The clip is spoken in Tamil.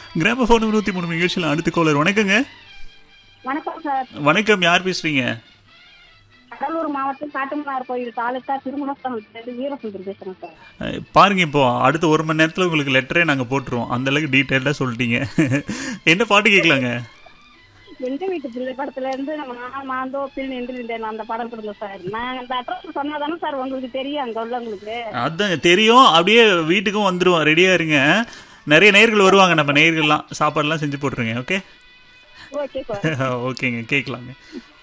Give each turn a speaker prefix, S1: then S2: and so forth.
S1: கிராம ஃபோன் நூற்றி மூணு நிகழ்ச்சியில் அடுத்த கோலர் வணக்கங்க
S2: வணக்கம் சார்
S1: வணக்கம் யார் பேசுறீங்க
S2: கடலூர் மாவட்டம் காட்டுமன்னார் கோயில் தாலுக்கா திருமணஸ்தானத்துலேருந்து வீரசுந்தர் பேசுறேன் சார்
S1: அஹ், பாருங்க இப்போ அடுத்த ஒரு மணி நேரத்தில் உங்களுக்கு லெட்டரே நாங்கள் போட்டுருவோம் அந்த அளவுக்கு டீட்டெயிலாக சொல்லிட்டீங்க என்ன பாட்டு கேட்கலாங்க
S2: எங்க வீட்டு பிள்ளை படத்துல இருந்து நான் மாந்தோப்பில் நின்று இருந்தேன் அந்த படம் கொடுங்க சார் நான் அந்த அட்ரஸ் சொன்னாதானே சார் உங்களுக்கு தெரியும் அங்க உள்ளவங்களுக்கு
S1: அதாங்க தெரியும் அப்படியே வீட்டுக்கும் வந்துருவோம் ரெடியாக இருங்க நிறைய நேர்கள் வருவாங்க நம்ம நேர்கள்லாம் சாப்பாடுலாம் செஞ்சு போட்டுருங்க ஓகே
S2: ஓகே சார்
S1: ஓகேங்க கேட்கலாங்க